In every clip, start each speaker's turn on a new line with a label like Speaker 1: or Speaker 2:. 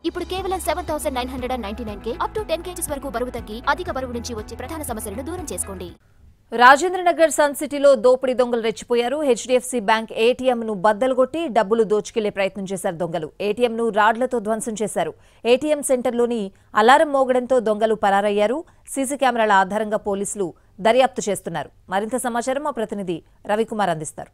Speaker 1: ఇప్పుడు కేవలం seven thousand nine hundred and ninety nine K up to ten kgs వరకు బరువు తగ్గి అధిక బరువు నుంచి వచ్చే ప్రధాన సమస్యలను దూరం చేసుకోండి
Speaker 2: రాజేంద్రనగర్ సన్ సిటీలో దోపిడీ దొంగలు రెచ్చిపోయారు హెచ్డిఎఫ్సి బ్యాంక్ ఏటీఎం ను బద్దలు కొట్టి డబ్బులు దోచుకెళ్లే ప్రయత్నం చేశారు దొంగలు ఏటీఎం ను రాడ్లతో ధ్వంసం చేశారు ఏటీఎం సెంటర్లోని అలారం మోగడంతో దొంగలు పరారయ్యారు సీసీ కెమెరాల ఆధారంగా పోలీసులు దర్యాప్తు చేస్తున్నారు మరింత సమాచారం మా ప్రతినిధి రవికుమార్ అందిస్తారు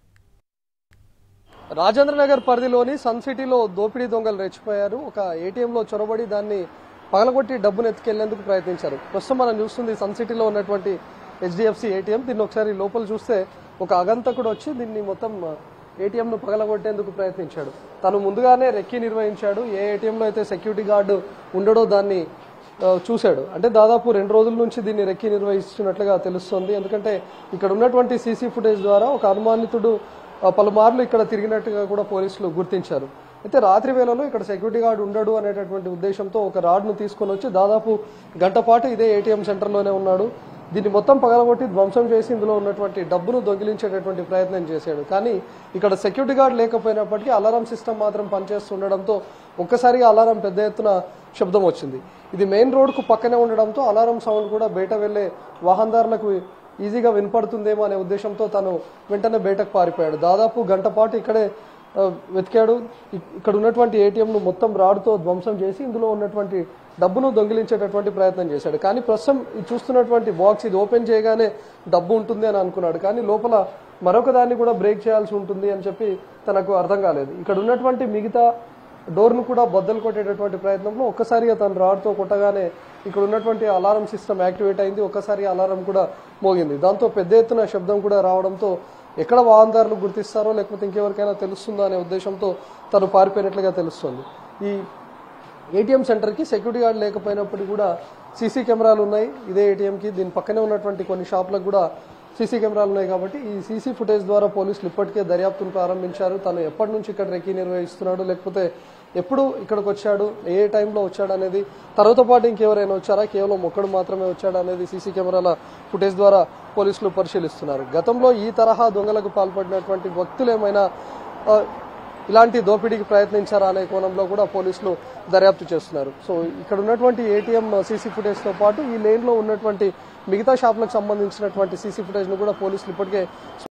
Speaker 3: రాజేంద్ర నగర్ పరిధిలోని సన్ సిటీలో దోపిడీ దొంగలు రెచ్చిపోయారు ఒక ఏటీఎంలో చొరబడి దాన్ని పగలగొట్టి డబ్బును ఎత్తుకెళ్లేందుకు ప్రయత్నించారు ప్రస్తుతం మనం చూస్తుంది సన్ సిటీలో ఉన్నటువంటి హెచ్డిఎఫ్సి ఏటీఎం దీన్ని ఒకసారి లోపల చూస్తే ఒక అగంతకుడు వచ్చి దీన్ని మొత్తం ఏటీఎంను పగలగొట్టేందుకు ప్రయత్నించాడు తను ముందుగానే రెక్కి నిర్వహించాడు ఏ ఏటీఎంలో అయితే సెక్యూరిటీ గార్డు ఉండడో దాన్ని ఆ, చూశాడు అంటే దాదాపు రెండు రోజుల నుంచి దీన్ని రెక్కి నిర్వహిస్తున్నట్లుగా తెలుస్తోంది ఎందుకంటే ఇక్కడ ఉన్నటువంటి సీసీ ఫుటేజ్ ద్వారా ఒక అనుమానితుడు ఆ, పలుమార్లు ఇక్కడ తిరిగినట్టుగా కూడా పోలీసులు గుర్తించారు అయితే రాత్రి వేళలో ఇక్కడ సెక్యూరిటీ గార్డ్ ఉండడు అనేటటువంటి ఉద్దేశంతో ఒక రాడ్ను తీసుకొని వచ్చి దాదాపు గంట పాటు ఇదే ఏటీఎం సెంటర్లోనే ఉన్నాడు దీన్ని మొత్తం పగలగొట్టి ధ్వంసం చేసి ఇందులో ఉన్నటువంటి డబ్బును దొంగిలించేటటువంటి ప్రయత్నం చేశాడు కానీ ఇక్కడ సెక్యూరిటీ గార్డ్ లేకపోయినప్పటికీ అలారం సిస్టమ్ మాత్రం పనిచేస్తుండడంతో ఒక్కసారిగా అలారం పెద్ద ఎత్తున శబ్దం వచ్చింది ఇది మెయిన్ రోడ్కు పక్కనే ఉండడంతో అలారం సౌండ్ కూడా బయట వెళ్లే వాహనదారులకు ఈజీగా వినపడుతుందేమో అనే ఉద్దేశంతో తను వెంటనే బయటకు పారిపోయాడు దాదాపు గంట పాటు ఇక్కడే ఆ, వెతికాడు ఇ- ఇక్కడ ఉన్నటువంటి ఏటీఎంను మొత్తం రాడ్తో ధ్వంసం చేసి ఇందులో ఉన్నటువంటి డబ్బును దొంగిలించేటటువంటి ప్రయత్నం చేశాడు కానీ ప్రస్తుతం ఇది చూస్తున్నటువంటి బాక్స్ ఇది ఓపెన్ చేయగానే డబ్బు ఉంటుంది అని అనుకున్నాడు కానీ లోపల మరొక దాన్ని కూడా బ్రేక్ చేయాల్సి ఉంటుంది అని చెప్పి తనకు అర్థం కాలేదు ఇక్కడ ఉన్నటువంటి మిగతా డోర్ను కూడా బద్దలు కొట్టేటటువంటి ప్రయత్నంలో ఒక్కసారిగా తను రాడ్తో కొట్టగానే ఇక్కడ ఉన్నటువంటి అలారం సిస్టమ్ యాక్టివేట్ అయింది ఒక్కసారి అలారం కూడా మోగింది దాంతో పెద్ద ఎత్తున శబ్దం కూడా రావడంతో ఎక్కడ వాహనదారులు గుర్తిస్తారో లేకపోతే ఇంకెవరికైనా తెలుస్తుందో అనే ఉద్దేశంతో తను పారిపోయినట్లుగా తెలుస్తుంది ఈ ఏటీఎం సెంటర్కి సెక్యూరిటీ గార్డ్ లేకపోయినప్పటికీ కూడా సీసీ కెమెరాలు ఉన్నాయి ఇదే ఏటీఎంకి దీని పక్కనే ఉన్నటువంటి కొన్ని షాపులకు కూడా సీసీ కెమెరాలు ఉన్నాయి కాబట్టి ఈ సీసీ ఫుటేజ్ ద్వారా పోలీసులు ఇప్పటికే దర్యాప్తును ప్రారంభించారు తను ఎప్పటి నుంచి ఇక్కడ రెక్కీ నిర్వహిస్తున్నాడు లేకపోతే ఎప్పుడు ఇక్కడికి వచ్చాడు ఏ టైంలో వచ్చాడు అనేది తనతో పాటు ఇంకెవరైనా వచ్చారా కేవలం ఒక్కడు మాత్రమే వచ్చాడు అనేది సీసీ కెమెరాల ఫుటేజ్ ద్వారా పోలీసులు పరిశీలిస్తున్నారు గతంలో ఈ తరహా దొంగలకు పాల్పడినటువంటి వ్యక్తులు ఏమైనా ఆ, ఇలాంటి దోపిడీకి ప్రయత్నించారా అనే కోణంలో కూడా పోలీసులు దర్యాప్తు చేస్తున్నారు సో ఇక్కడ ఉన్నటువంటి ఏటీఎం సీసీ ఫుటేజ్ తో పాటు ఈ లేన్ లో ఉన్నటువంటి మిగతా షాపులకు సంబంధించినటువంటి సీసీ ఫుటేజ్ ను కూడా పోలీసులు ఇప్పటికే